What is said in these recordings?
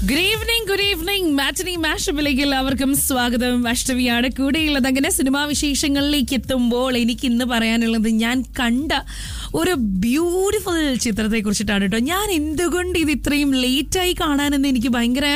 good evening good evening matinee മാഷപ്പിലേക്ക് എല്ലാവർക്കും സ്വാഗതം അഷ്ടമിയാണ് കൂടെയുള്ളത് അങ്ങനെ സിനിമാ വിശേഷങ്ങളിലേക്ക് എത്തുമ്പോൾ എനിക്ക് ഇന്ന് പറയാനുള്ളത് ഞാൻ കണ്ട ഒരു ബ്യൂട്ടിഫുൾ ചിത്രത്തെ കുറിച്ചിട്ടാണ് കേട്ടോ ഞാൻ എന്തുകൊണ്ട് ഇത് ഇത്രയും ലേറ്റായി കാണാനെന്ന് എനിക്ക് ഭയങ്കര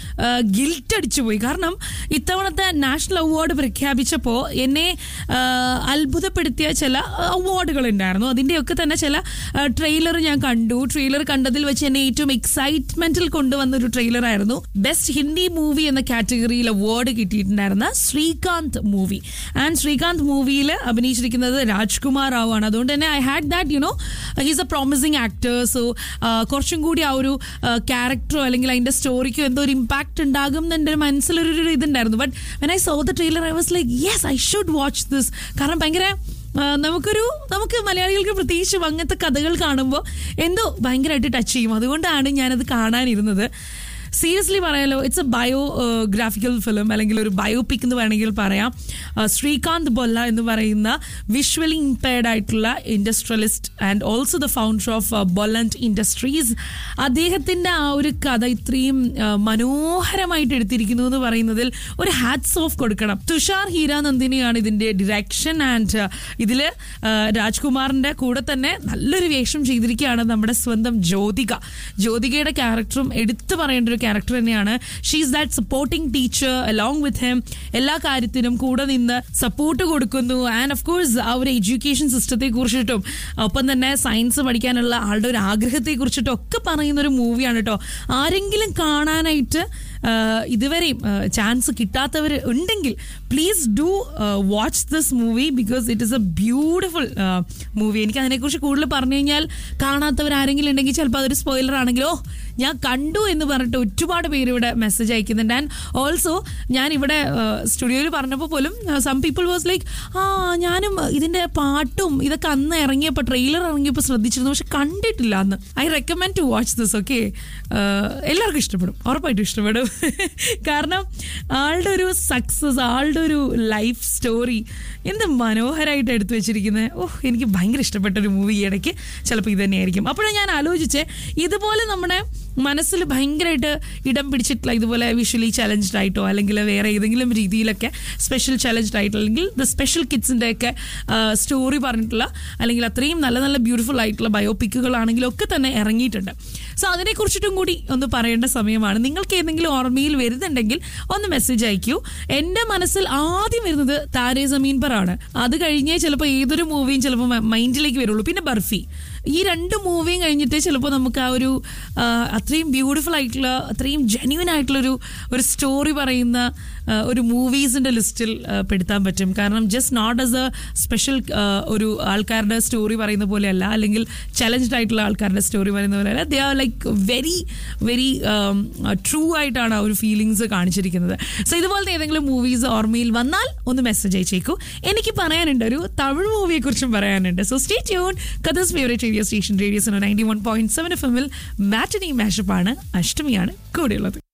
ഗിൽറ്റ് അടിച്ചു പോയി കാരണം ഇത്തവണത്തെ നാഷണൽ അവാർഡ് പ്രഖ്യാപിച്ചപ്പോൾ എന്നെ ആ, അത്ഭുതപ്പെടുത്തിയ ചില അവാർഡുകൾ ഉണ്ടായിരുന്നു അതിൻ്റെയൊക്കെ തന്നെ ചില ട്രെയിലർ ഞാൻ കണ്ടു ട്രെയിലർ കണ്ടതിൽ വെച്ച് എന്നെ ഏറ്റവും എക്സൈറ്റ്മെന്റിൽ കൊണ്ടുവന്ന ഒരു ട്രെയിലർ ആയിരുന്നു ബെസ്റ്റ് ഹിന്ദി മൂവി എന്ന കാറ്റഗറിയിൽ അവാർഡ് കിട്ടിയിട്ടുണ്ടായിരുന്ന ശ്രീകാന്ത് മൂവി ആൻഡ് ശ്രീകാന്ത് മൂവിയിൽ അഭിനയിച്ചിരിക്കുന്നത് രാജ്കുമാർ റാവു ആണ് അതുകൊണ്ട് തന്നെ I had that you know he's a promising actor so കുറച്ചും കൂടി ആ ഒരു ക്യാരക്ടറോ അല്ലെങ്കിൽ അതിന്റെ സ്റ്റോറിക്കോ എന്തോ ഒരു ഇമ്പാക്ട് ഉണ്ടാകും എന്ന് എൻ്റെ മനസ്സിലൊരു ഒരു ഇതുണ്ടായിരുന്നു but when I saw the trailer I was like yes I should watch this കാരണം ഭയങ്കര ആ, നമുക്കൊരു നമുക്ക് മലയാളികൾക്ക് പ്രത്യേകിച്ചും അങ്ങനത്തെ കഥകൾ കാണുമ്പോൾ എന്തോ ഭയങ്കരമായിട്ട് ടച്ച് ചെയ്യും അതുകൊണ്ടാണ് ഞാനത് കാണാനിരുന്നത് സീരിയസ്ലി പറയാലോ it's a biographical film അല്ലെങ്കിൽ ഒരു ബയോപിക് എന്ന് വേണമെങ്കിൽ പറയാം ആ, ശ്രീകാന്ത് ബൊല്ല എന്ന് പറയുന്ന വിഷ്വലി ഇമ്പയർഡ് ആയിട്ടുള്ള industrialist and also the founder of Bollant industries അദ്ദേഹത്തിൻ്റെ ആ ഒരു കഥ ഇത്രയും ആ, മനോഹരമായിട്ട് എടുത്തിരിക്കുന്നു എന്ന് പറയുന്നതിൽ ഒരു ഹാറ്റ്സ് ഓഫ് കൊടുക്കണം തുഷാർ ഹീരാനന്ദിനിയാണ് ഇതിന്റെ ഡിറക്ഷൻ ആൻഡ് ഇതില് ആ, രാജ്കുമാറിന്റെ കൂടെ തന്നെ നല്ലൊരു വേഷം ചെയ്തിരിക്കുകയാണ് നമ്മുടെ സ്വന്തം ജ്യോതിക ജ്യോതികയുടെ ക്യാരക്ടറും എടുത്തു പറയേണ്ട ഒരു ക്യാരക്ടർ തന്നെയാണ് she's that supporting teacher along with him എല്ലാ കാര്യത്തിനും കൂടെ നിന്ന് സപ്പോർട്ട് കൊടുക്കുന്നു ആൻഡ് ഓഫ് കോഴ്സ് ആ ഒരു എഡ്യൂക്കേഷൻ സിസ്റ്റത്തെ കുറിച്ചിട്ടും ഒപ്പം തന്നെ സയൻസ് പഠിക്കാനുള്ള ആളുടെ ഒരു ആഗ്രഹത്തെ കുറിച്ചിട്ടും ഒക്കെ പറയുന്ന ഒരു മൂവിയാണ് കേട്ടോ ആരെങ്കിലും കാണാനായിട്ട് ആ, ഇതുവരെയും ചാൻസ് കിട്ടാത്തവർ ഉണ്ടെങ്കിൽ please do watch this movie because it is a beautiful movie എനിക്ക് അതിനെക്കുറിച്ച് കൂടുതൽ പറഞ്ഞു കഴിഞ്ഞാൽ കാണാത്തവർ ആരെങ്കിലും ഉണ്ടെങ്കിൽ ചിലപ്പോൾ അതൊരു സ്പോയിലർ ആണെങ്കിലോ ഞാൻ കണ്ടു എന്ന് പറഞ്ഞിട്ട് ഒരുപാട് പേര് ഇവിടെ മെസ്സേജ് അയക്കുന്നുണ്ട് ആൻഡ് ഓൾസോ ഞാൻ ഇവിടെ സ്റ്റുഡിയോയിൽ പറഞ്ഞപ്പോൾ പോലും സം പീപ്പിൾ വാസ് ലൈക്ക് ആ ഞാനും ഇതിന്റെ പാട്ടും ഇതൊക്കെ അന്ന് ഇറങ്ങിയപ്പോൾ ട്രെയിലർ ഇറങ്ങിയപ്പോൾ ശ്രദ്ധിച്ചിരുന്നു പക്ഷെ കണ്ടിട്ടില്ല അന്ന് I recommend to watch this okay എല്ലാവർക്കും ഇഷ്ടപ്പെടും ഉറപ്പായിട്ടും ഇഷ്ടപ്പെടും കാരണം ആളുടെ ഒരു സക്സസ് ആളുടെ ഒരു ലൈഫ് സ്റ്റോറി എന്ത് മനോഹരമായിട്ട് എടുത്തു വെച്ചിരിക്കുന്നത് ഓഹ് എനിക്ക് ഭയങ്കര ഇഷ്ടപ്പെട്ട ഒരു മൂവി ഈ ഇടയ്ക്ക് ചിലപ്പോൾ ഇത് തന്നെയായിരിക്കും അപ്പോഴാണ് ഞാൻ ആലോചിച്ചേ ഇതുപോലെ നമ്മുടെ മനസ്സിൽ ഭയങ്കരമായിട്ട് ഇടം പിടിച്ചിട്ടുള്ള ഇതുപോലെ വിഷ്വലി ചലഞ്ച്ഡ് ആയിട്ടോ അല്ലെങ്കിൽ വേറെ ഏതെങ്കിലും രീതിയിലൊക്കെ സ്പെഷ്യൽ ചലഞ്ച്ഡ് ആയിട്ടോ അല്ലെങ്കിൽ ദ സ്പെഷ്യൽ കിഡ്സിൻ്റെ ഒക്കെ സ്റ്റോറി പറഞ്ഞിട്ടുള്ള അല്ലെങ്കിൽ അത്രയും നല്ല നല്ല ബ്യൂട്ടിഫുൾ ആയിട്ടുള്ള ബയോപിക്കുകളാണെങ്കിലും ഒക്കെ തന്നെ ഇറങ്ങിയിട്ടുണ്ട് സോ അതിനെക്കുറിച്ചിട്ടും കൂടി ഒന്ന് പറയേണ്ട സമയമാണ് നിങ്ങൾക്ക് ഏതെങ്കിലും ഓർമ്മയിൽ വരുന്നുണ്ടെങ്കിൽ ഒന്ന് മെസ്സേജ് അയക്കൂ എൻ്റെ മനസ്സിൽ ആദ്യം വരുന്നത് താരേ സമീൻ പർ ആണ് അത് കഴിഞ്ഞേ ചിലപ്പോൾ ഏതൊരു മൂവിയും ചിലപ്പോൾ മൈൻഡിലേക്ക് വരുള്ളൂ പിന്നെ ബർഫി ഈ രണ്ട് മൂവിയും കഴിഞ്ഞിട്ട് ചിലപ്പോൾ നമുക്ക് ആ ഒരു ആ, അത്രയും ബ്യൂട്ടിഫുൾ ആയിട്ടുള്ള അത്രയും ജെന്യൂൻ ആയിട്ടുള്ളൊരു ഒരു സ്റ്റോറി പറയുന്ന ആ, ഒരു മൂവീസിൻ്റെ ലിസ്റ്റിൽ ആ, പെടുത്താൻ പറ്റും കാരണം just not as a special ഒരു ആൾക്കാരുടെ സ്റ്റോറി പറയുന്ന പോലെയല്ല അല്ലെങ്കിൽ ചലഞ്ച്ഡ് ആയിട്ടുള്ള ആൾക്കാരുടെ സ്റ്റോറി പറയുന്ന പോലെയല്ല they are like very very true ആയിട്ടാണ് ആ ഒരു ഫീലിങ്സ് കാണിച്ചിരിക്കുന്നത് സോ ഇതുപോലത്തെ ഏതെങ്കിലും മൂവീസ് ഓർമ്മയിൽ വന്നാൽ ഒന്ന് മെസ്സേജ് അയച്ചേക്കൂ എനിക്ക് പറയാനുണ്ട് ഒരു തമിഴ് മൂവിയെ കുറിച്ചും പറയാനുണ്ട് സോ സ്റ്റേ ട്യൂൺ കഥസ് favourite radio station radios ninety one point seven F എമ്മിൽ മാറ്റനി മാഷപ്പാണ് അഷ്ടമിയാണ് കൂടെയുള്ളത്